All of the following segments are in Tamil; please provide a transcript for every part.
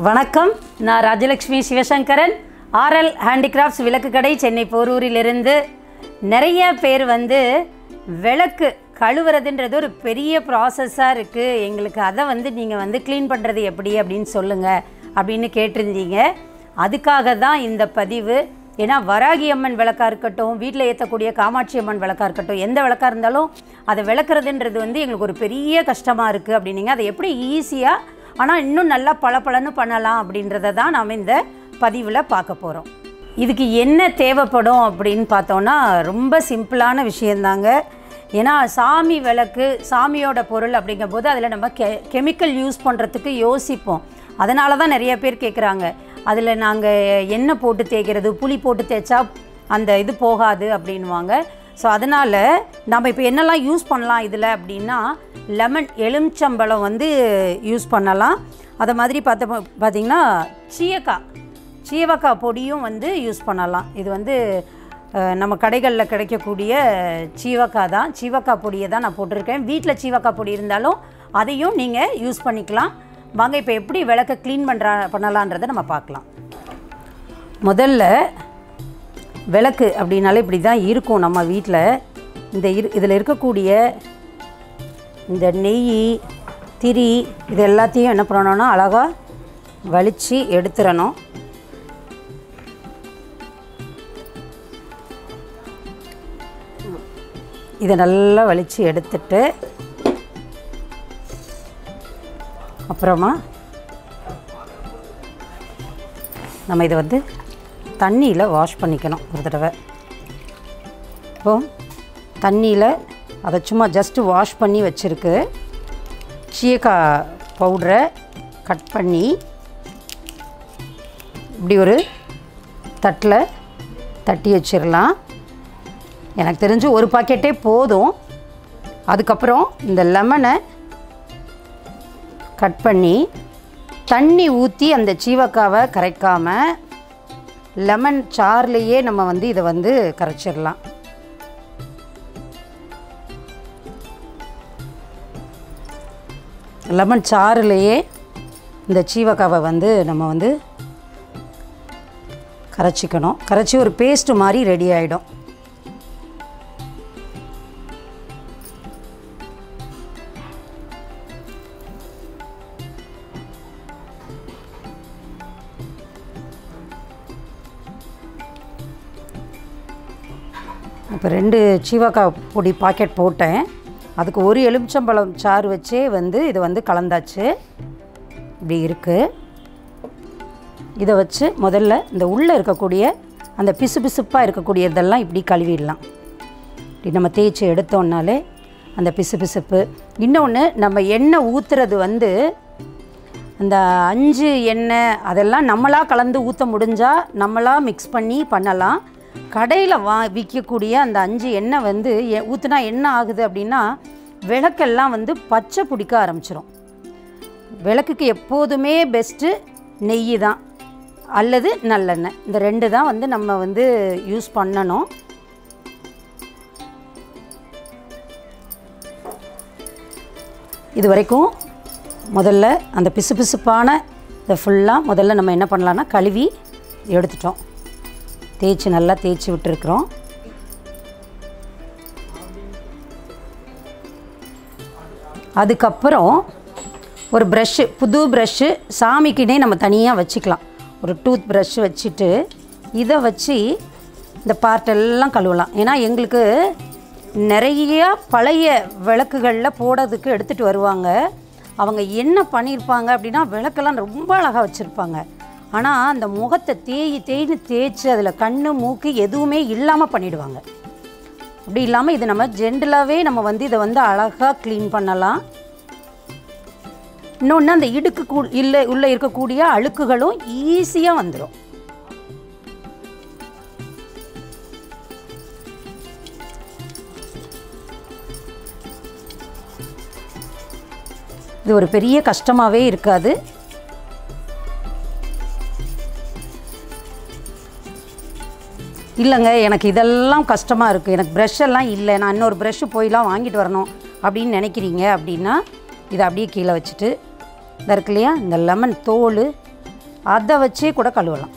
வணக்கம் நான் ராஜலக்ஷ்மி சிவசங்கரன் ஆர்எல் ஹேண்டிகிராஃப்ட்ஸ் விளக்கு கடை சென்னை போரூரிலிருந்து நிறைய பேர் வந்து விளக்கு கழுவுறதுன்றது ஒரு பெரிய ப்ராசஸாக இருக்குது எங்களுக்கு அதை வந்து நீங்கள் வந்து க்ளீன் பண்ணுறது எப்படி அப்படின்னு சொல்லுங்கள் அப்படின்னு கேட்டிருந்தீங்க அதுக்காக தான் இந்த பதிவு ஏன்னா வராகி அம்மன் விளக்காக இருக்கட்டும் வீட்டில் ஏற்றக்கூடிய காமாட்சி அம்மன் விளக்காக இருக்கட்டும் எந்த விளக்காக இருந்தாலும் அதை விளக்குறதுன்றது வந்து எங்களுக்கு ஒரு பெரிய கஷ்டமாக இருக்குது அப்படின்னீங்க அதை எப்படி ஈஸியாக ஆனால் இன்னும் நல்லா பளபளன்னு பண்ணலாம் அப்படின்றத தான் நாம் இந்த பதிவில் பார்க்க போகிறோம் இதுக்கு என்ன தேவைப்படும் அப்படின்னு பார்த்தோன்னா ரொம்ப சிம்பிளான விஷயந்தாங்க ஏன்னா சாமி விளக்கு சாமியோட பொருள் அப்படிங்கும்போது அதில் நம்ம கெ கெமிக்கல் யூஸ் பண்ணுறதுக்கு யோசிப்போம் அதனால தான் நிறைய பேர் கேட்குறாங்க அதில் நாங்கள் எண்ணெய் போட்டு தேய்க்கிறது புளி போட்டு தேய்ச்சா அந்த இது போகாது அப்படின்வாங்க ஸோ அதனால் நம்ம இப்போ என்னெல்லாம் யூஸ் பண்ணலாம் இதில் அப்படின்னா லெமன் எலுமிச்சம்பழம் வந்து யூஸ் பண்ணலாம் அதை மாதிரி பார்த்த பார்த்திங்கன்னா சீயக்காய் சீவக்காய் பொடியும் வந்து யூஸ் பண்ணலாம் இது வந்து அஹ், நம்ம கடைகளில் கிடைக்கக்கூடிய சீவக்காய் தான் சீவக்காய் பொடியை தான் நான் போட்டிருக்கேன் வீட்டில் சீவக்காய் பொடி இருந்தாலும் அதையும் நீங்கள் யூஸ் பண்ணிக்கலாம் வாங்க இப்போ எப்படி விளக்க க்ளீன் பண்ணுறா பண்ணலான்றதை நம்ம பார்க்கலாம் முதல்ல விளக்கு அப்படின்னாலே இப்படி தான் இருக்கும் நம்ம வீட்டில் இந்த இரு இதில் இருக்கக்கூடிய இந்த நெய் திரி இது எல்லாத்தையும் என்ன பண்ணணும்னா அழகாக வலித்து எடுத்துடணும் இதை நல்லா வலித்து எடுத்துட்டு அப்புறமா நம்ம இதை வந்து தண்ணியில் வாஷ் பண்ணிக்கணும் ஒரு தடவை இப்போ தண்ணியில் அதை சும்மா ஜஸ்ட்டு வாஷ் பண்ணி வச்சுருக்கு சீயக்காய் பவுடரை கட் பண்ணி இப்படி ஒரு தட்டில் தட்டி வச்சிடலாம் எனக்கு தெரிஞ்சு ஒரு பாக்கெட்டே போதும் அதுக்கப்புறம் இந்த லெமனை கட் பண்ணி தண்ணி ஊற்றி அந்த சீவக்காவை கரைக்காமல் லெமன் சார்லேயே நம்ம வந்து இதை வந்து கரைச்சிடலாம் லெமன் சாறுலேயே இந்த சீவக்காவை வந்து நம்ம வந்து கரைச்சிக்கணும் கரைச்சி ஒரு பேஸ்ட்டு மாதிரி ரெடி ஆகிடும் இப்போ ரெண்டு சீவக்காய் பொடி பாக்கெட் போட்டேன் அதுக்கு ஒரு எலுமிச்சம்பழம் சாறு வச்சே வந்து இது வந்து கலந்தாச்சு இப்படி இருக்குது இதை வச்சு முதல்ல இந்த உள்ளே இருக்கக்கூடிய அந்த பிசு பிசுப்பாக இருக்கக்கூடிய இதெல்லாம் இப்படி கழுவிடலாம் இப்படி நம்ம தேய்ச்சி எடுத்தோம்னாலே அந்த பிசு பிசுப்பு இன்னொன்று நம்ம எண்ணெய் ஊற்றுறது வந்து அந்த அஞ்சு எண்ணெய் அதெல்லாம் நம்மளாக கலந்து ஊற்ற முடிஞ்சால் நம்மளாக மிக்ஸ் பண்ணி பண்ணலாம் கடையில் வா விற்கக்கூடிய அந்த அஞ்சு எண்ணெய் வந்து எ- ஊத்துனா என்ன ஆகுது அப்படின்னா விளக்கெல்லாம் வந்து பச்சை பிடிக்க ஆரம்பிச்சிரும் விளக்குக்கு எப்போதுமே பெஸ்ட்டு நெய் தான் அல்லது நல்லெண்ணெய் இந்த ரெண்டு தான் வந்து நம்ம வந்து யூஸ் பண்ணணும் இது வரைக்கும் முதல்ல அந்த பிசுபிசுப்பான இதை ஃபுல்லாக முதல்ல நம்ம என்ன பண்ணலான்னா கழுவி எடுத்துட்டோம் தேய்ச்சி நல்லா தேய்ச்சி விட்டுருக்குறோம் அதுக்கப்புறம் ஒரு ப்ரஷ்ஷு புது ப்ரஷ்ஷு சாமிக்குனே நம்ம தனியாக வச்சுக்கலாம் ஒரு டூத் ப்ரஷ் வச்சுட்டு இதை வச்சு இந்த பார்ட்டெல்லாம் கழுவலாம் ஏன்னா எங்களுக்கு நிறைய பழைய விளக்குகளில் போடுறதுக்கு எடுத்துகிட்டு வருவாங்க அவங்க என்ன பண்ணியிருப்பாங்க அப்படின்னா விளக்கெல்லாம் ரொம்ப அழகாக வச்சுருப்பாங்க ஆனால் அந்த முகத்தை தேய் தேய்னு தேய்ச்சி அதில் கண் மூக்கு எதுவுமே இல்லாமல் பண்ணிடுவாங்க அப்படி இல்லாமல் இது நம்ம ஜென்ரலாகவே நம்ம வந்து இதை வந்து அழகாக க்ளீன் பண்ணலாம் இன்னொன்று அந்த இடுக்கு கூ இல்லை உள்ளே இருக்கக்கூடிய அழுக்குகளும் ஈஸியாக வந்துடும் இது ஒரு பெரிய கஷ்டமாகவே இருக்காது இல்லைங்க எனக்கு இதெல்லாம் கஷ்டமாக இருக்குது எனக்கு ப்ரஷ் எல்லாம் இல்லை நான் இன்னொரு ப்ரஷ்ஷு போயெலாம் வாங்கிட்டு வரணும் அப்படின்னு நினைக்கிறீங்க அப்படின்னா இதை அப்படியே கீழே வச்சுட்டு இந்த இருக்கு இல்லையா இந்த லெமன் தோல் அதை வச்சே கூட கழுவலாம்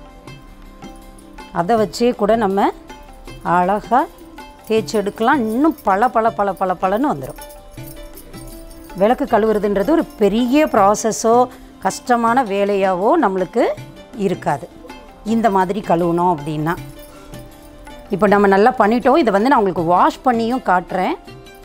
அதை வச்சே கூட நம்ம அழகாக தேய்ச்சி எடுக்கலாம் இன்னும் பல பல பல பல பலன்னு வந்துடும் விளக்கு கழுவுறதுன்றது ஒரு பெரிய ப்ராசஸோ கஷ்டமான வேலையாவோ நம்மளுக்கு இருக்காது இந்த மாதிரி கழுவணும் அப்படின்னா இப்போ நம்ம நல்லா பண்ணிட்டோம் இதை வந்து நான் உங்களுக்கு வாஷ் பண்ணியும் காட்டுறேன்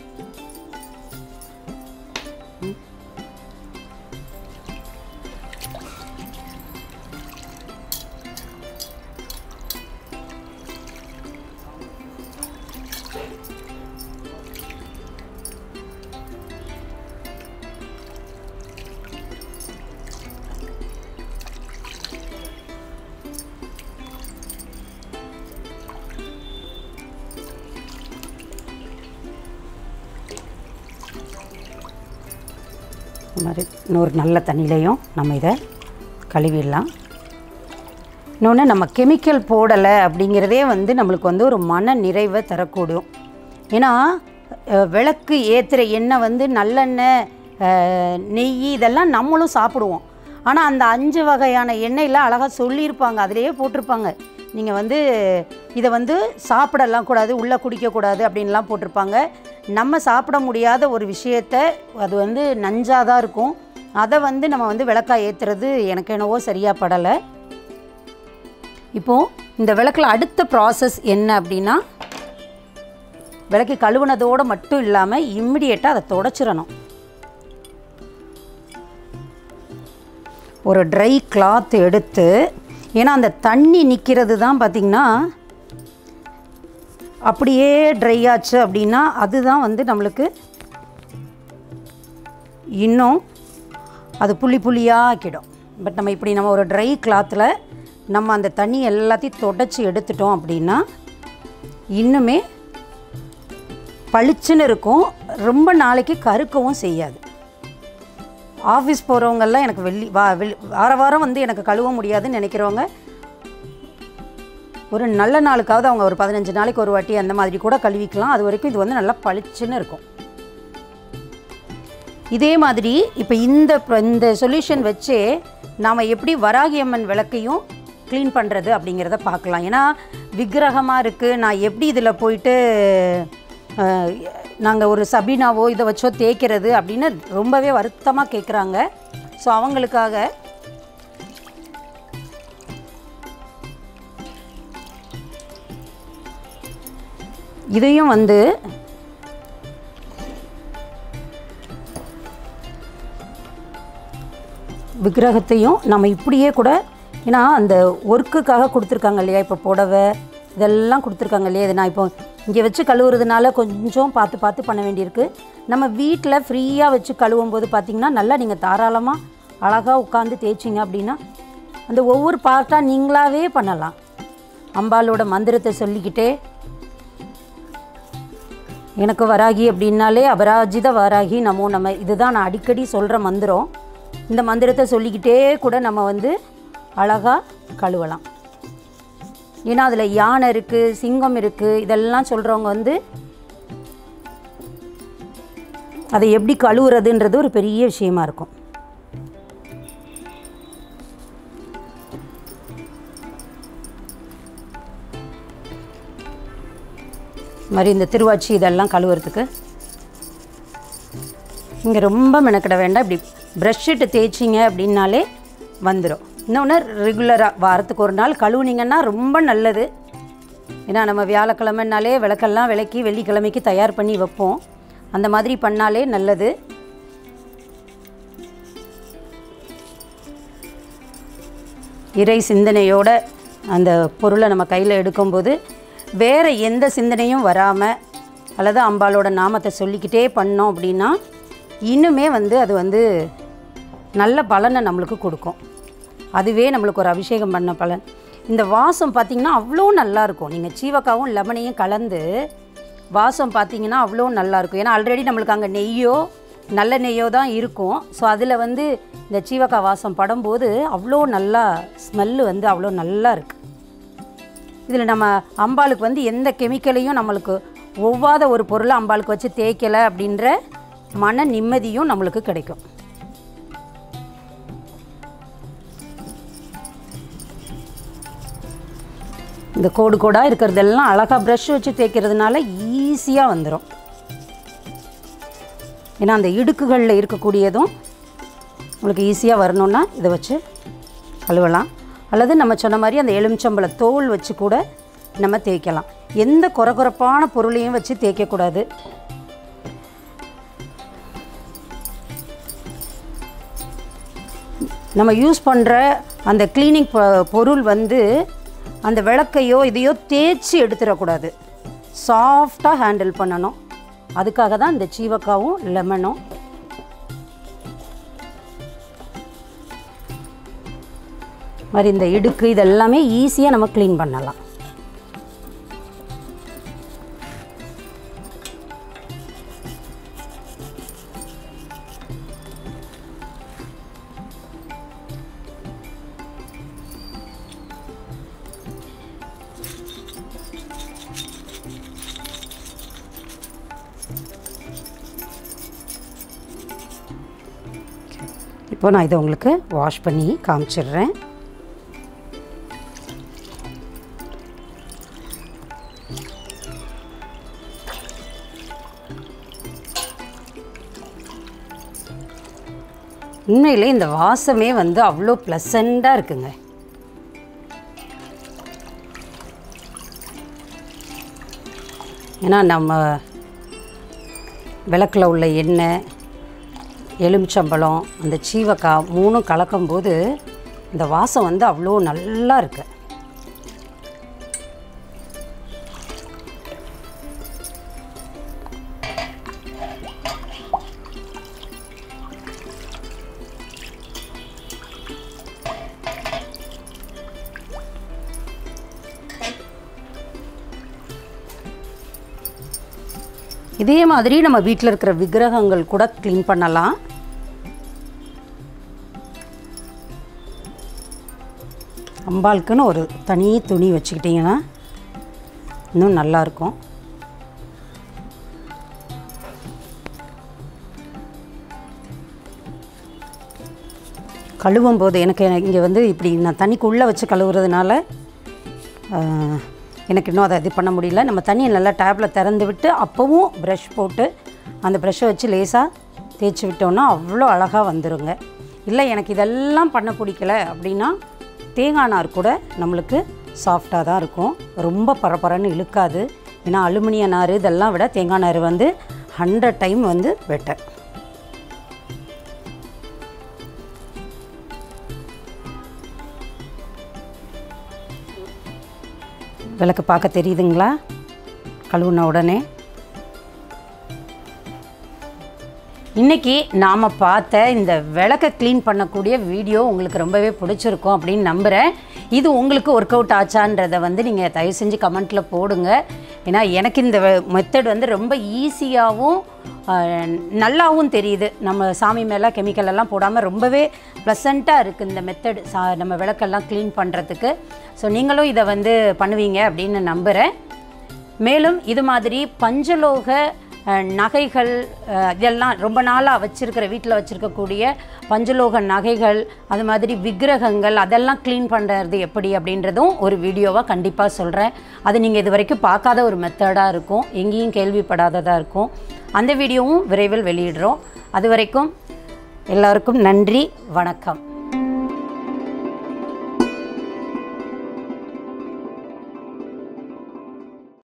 இந்த மாதிரி இன்னொரு நல்ல தண்ணியிலையும் நம்ம இதை கழுவிடலாம் இன்னொன்று நம்ம கெமிக்கல் போடலை அப்படிங்கிறதே வந்து நம்மளுக்கு வந்து ஒரு மன நிறைவை தரக்கூடும் ஏன்னா அஹ், விளக்கு ஏற்றுற எண்ணெய் வந்து நல்லெண்ணெய் அஹ், நெய் இதெல்லாம் நம்மளும் சாப்பிடுவோம் ஆனால் அந்த அஞ்சு வகையான எண்ணெயில் அழகாக சொல்லியிருப்பாங்க அதிலேயே போட்டிருப்பாங்க நீங்கள் வந்து இதை வந்து சாப்பிடலாம் கூடாது உள்ளே குடிக்கக்கூடாது அப்படின்லாம் போட்டிருப்பாங்க நம்ம சாப்பிட முடியாத ஒரு விஷயத்த அது வந்து நஞ்சாக தான் இருக்கும் அதை வந்து நம்ம வந்து விளக்காக ஏற்றுறது எனக்கு என்னவோ சரியாக படலை இப்போது இந்த விளக்கில் அடுத்த ப்ராசஸ் என்ன அப்படின்னா விளக்கு கழுவுனதோடு மட்டும் இல்லாமல் இம்மிடியேட்டாக அதை தொடச்சிடணும் ஒரு ட்ரை கிளாத் எடுத்து ஏன்னா அந்த தண்ணி நிற்கிறது தான் பார்த்திங்கன்னா அப்படியே ட்ரை ஆச்சு அப்படின்னா அதுதான் வந்து நம்மளுக்கு இன்னும் அது புள்ளி புள்ளியாக ஆக்கிடும் பட் நம்ம இப்படி நம்ம ஒரு ட்ரை கிளாத்தில் நம்ம அந்த தண்ணி எல்லாத்தையும் தொடச்சி எடுத்துட்டோம் அப்படின்னா இன்னுமே பளிச்சுன்னு இருக்கும் ரொம்ப நாளைக்கு கருக்கவும் செய்யாது ஆஃபீஸ் போகிறவங்கெல்லாம் எனக்கு வெள்ளி வா வெள்ளி வார வாரம் வந்து எனக்கு கழுவ முடியாதுன்னு நினைக்கிறவங்க ஒரு நல்ல நாளுக்காவது அவங்க ஒரு பதினஞ்சு நாளைக்கு ஒரு வாட்டி அந்த மாதிரி கூட கழுவிக்கலாம் அது வரைக்கும் இது வந்து நல்லா பளிச்சுன்னு இருக்கும் இதே மாதிரி இப்போ இந்த pr- இந்த சொல்யூஷன் வச்சே நாம் எப்படி வராகி அம்மன் விளக்கையும் க்ளீன் பண்ணுறது அப்படிங்கிறத பார்க்கலாம் ஏன்னா விக்கிரகமாக இருக்குது நான் எப்படி இதில் போயிட்டு நாங்கள் ஒரு சபீனாவோ இதை வச்சோ தேய்க்கிறது அப்படின்னு ரொம்பவே வருத்தமாக கேட்குறாங்க ஸோ அவங்களுக்காக இதையும் வந்து விக்கிரகத்தையும் நம்ம இப்படியே கூட ஏன்னா அந்த ஒர்க்குக்காக கொடுத்துருக்காங்க இல்லையா இப்போ புடவை இதெல்லாம் கொடுத்துருக்காங்க இல்லையா இது நான் இப்போ இங்கே வச்சு கழுவுறதுனால கொஞ்சம் பார்த்து பார்த்து பண்ண வேண்டியிருக்கு நம்ம வீட்டில் ஃப்ரீயாக வச்சு கழுவும் போது பார்த்திங்கன்னா நல்லா நீங்கள் தாராளமாக அழகாக உட்காந்து தேய்ச்சிங்க அப்படின்னா அந்த ஒவ்வொரு பார்ட்டாக நீங்களாவே பண்ணலாம் அம்பாலோட மந்திரத்தை சொல்லிக்கிட்டே எனக்கு வராகி அப்படின்னாலே அபராஜித வராகி நமோ நம்ம இதுதான் நான் அடிக்கடி சொல்கிற மந்திரம் இந்த மந்திரத்தை சொல்லிக்கிட்டே கூட நம்ம வந்து அழகாக கழுவலாம் ஏன்னா அதில் யானை இருக்குது சிங்கம் இருக்குது இதெல்லாம் சொல்கிறவங்க வந்து அதை எப்படி கழுவுறதுன்றது ஒரு பெரிய விஷயமா இருக்கும் இது மாதிரி இந்த திருவாச்சி இதெல்லாம் கழுவுறதுக்கு இங்கே ரொம்ப மெனக்கிட வேண்டாம் இப்படி ப்ரஷ் இட்டு தேய்ச்சிங்க அப்படின்னாலே வந்துடும் இன்னொன்று ரெகுலராக வாரத்துக்கு ஒரு நாள் கழுவுனீங்கன்னா ரொம்ப நல்லது ஏன்னா நம்ம வியாழக்கிழமைனாலே விளக்கெல்லாம் விளக்கி வெள்ளிக்கிழமைக்கு தயார் பண்ணி வைப்போம் அந்த மாதிரி பண்ணாலே நல்லது இறை சிந்தனையோட அந்த பொருளை நம்ம கையில் எடுக்கும்போது வேறு எந்த சிந்தனையும் வராமல் அல்லது அம்பாளோட நாமத்தை சொல்லிக்கிட்டே பண்ணோம் அப்படின்னா இன்னுமே வந்து அது வந்து நல்ல பலனை நம்மளுக்கு கொடுக்கும் அதுவே நம்மளுக்கு ஒரு அபிஷேகம் பண்ண பலன் இந்த வாசம் பார்த்திங்கன்னா அவ்வளோ நல்லா இருக்கும் நீங்கள் சீவக்காவும் லெமனையும் கலந்து வாசம் பார்த்தீங்கன்னா அவ்வளோ நல்லா இருக்கும் ஏன்னா ஆல்ரெடி நம்மளுக்கு அங்கே நெய்யோ நல்ல நெய்யோ தான் இருக்கும் ஸோ அதில் வந்து இந்த சீவக்காய் வாசம் படும்போது அவ்வளோ நல்லா ஸ்மெல்லு வந்து அவ்வளோ நல்லா இருக்குது இதில் நம்ம அம்பாளுக்கு வந்து எந்த கெமிக்கலையும் நம்மளுக்கு ஒவ்வாத ஒரு பொருளை அம்பாளுக்கு வச்சு தேய்க்கலை அப்படின்ற மன நிம்மதியும் நம்மளுக்கு கிடைக்கும் இந்த கோடு கோடாக இருக்கிறதெல்லாம் அழகாக ப்ரஷ் வச்சு தேய்க்கிறதுனால ஈஸியாக வந்துடும் ஏன்னா அந்த இடுக்குகளில் இருக்கக்கூடியதும் உங்களுக்கு ஈஸியாக வரணுன்னா இதை வச்சு கழுவலாம் அல்லது நம்ம சொன்ன மாதிரி அந்த எலுமிச்சம்பழ தோல் வச்சு கூட நம்ம தேய்க்கலாம் எந்த குறகுறப்பான பொருளையும் வச்சு தேய்க்கக்கூடாது நம்ம யூஸ் பண்ணுற அந்த க்ளீனிங் பொருள் வந்து அந்த விளக்கையோ இதையோ தேய்ச்சி எடுத்துடக்கூடாது சாஃப்டாக ஹேண்டில் பண்ணணும் அதுக்காக தான் இந்த சீவக்காவும் லெமனும் மாதிரி இந்த இடுக்கு இதெல்லாமே ஈஸியாக நம்ம க்ளீன் பண்ணலாம் இப்போ நான் இதை உங்களுக்கு வாஷ் பண்ணி காமிச்சிடுறேன் உண்மையிலே இந்த வாசமே வந்து அவ்வளோ ப்ளசண்ட்டாக இருக்குங்க ஏன்னா நம்ம விளக்கில் உள்ள எண்ணெய் எலுமிச்சம்பழம் அந்த சீவக்காய் மூணும் கலக்கும்போது இந்த வாசம் வந்து அவ்வளோ நல்லா இருக்கு இதே மாதிரி நம்ம வீட்டில் இருக்கிற விக்கிரகங்கள் கூட க்ளீன் பண்ணலாம் அம்பாளுக்குன்னு ஒரு தனி துணி வச்சுக்கிட்டிங்கன்னா இன்னும் நல்லாயிருக்கும் கழுவும் போது எனக்கு இங்கே வந்து இப்படி நான் தண்ணிக்குள்ளே வச்சு கழுவுறதுனால ஆஹ், எனக்கு இன்னும் அதை இது பண்ண முடியல நம்ம தண்ணியை நல்லா டேப்பில் திறந்து விட்டு அப்போவும் ப்ரஷ் போட்டு அந்த ப்ரஷ்ஷை வச்சு லேசாக தேய்ச்சி விட்டோம்னா அவ்வளோ அழகாக வந்துருங்க இல்லை எனக்கு இதெல்லாம் பண்ண பிடிக்கல அப்படின்னா தேங்காய் நார் கூட நம்மளுக்கு சாஃப்டாக தான் இருக்கும் ரொம்ப பரபரன்னு இழுக்காது ஏன்னா அலுமினிய நார் இதெல்லாம் விட தேங்காய் நார் வந்து ஹண்ட்ரட் டைம் வந்து பெட்டர் விளக்கு பார்க்க தெரியுதுங்களா கழுவுன உடனே இன்றைக்கி நாம் பார்த்த இந்த விளக்கை க்ளீன் பண்ணக்கூடிய வீடியோ உங்களுக்கு ரொம்பவே பிடிச்சிருக்கும் அப்படின்னு நம்புகிறேன் இது உங்களுக்கு ஒர்க் அவுட் ஆச்சான்றதை வந்து நீங்கள் தயவு செஞ்சு கமெண்ட்டில் போடுங்க ஏன்னா எனக்கு இந்த மெத்தட் வந்து ரொம்ப ஈஸியாகவும் நல்லாவும் தெரியுது நம்ம சாமி மேலே கெமிக்கல் எல்லாம் போடாமல் ரொம்பவே ப்ளசண்ட்டாக இருக்குது இந்த மெத்தட் சா நம்ம விளக்கெல்லாம் க்ளீன் பண்ணுறதுக்கு ஸோ நீங்களும் இதை வந்து பண்ணுவீங்க அப்படின்னு நம்புகிறேன் மேலும் இது மாதிரி பஞ்சலோக அஹ், நகைகள் அஹ், இதெல்லாம் ரொம்ப நாளாக வச்சுருக்கிற வீட்டில் வச்சுருக்கக்கூடிய பஞ்சலோக நகைகள் அது மாதிரி விக்கிரகங்கள் அதெல்லாம் க்ளீன் பண்ணுறது எப்படி அப்படின்றதும் ஒரு வீடியோவாக கண்டிப்பாக சொல்கிறேன் அது நீங்கள் இது வரைக்கும் பார்க்காத ஒரு மெத்தடாக இருக்கும் எங்கேயும் கேள்விப்படாததாக இருக்கும் அந்த வீடியோவும் விரைவில் வெளியிடுறோம் அது வரைக்கும் எல்லாருக்கும் நன்றி வணக்கம்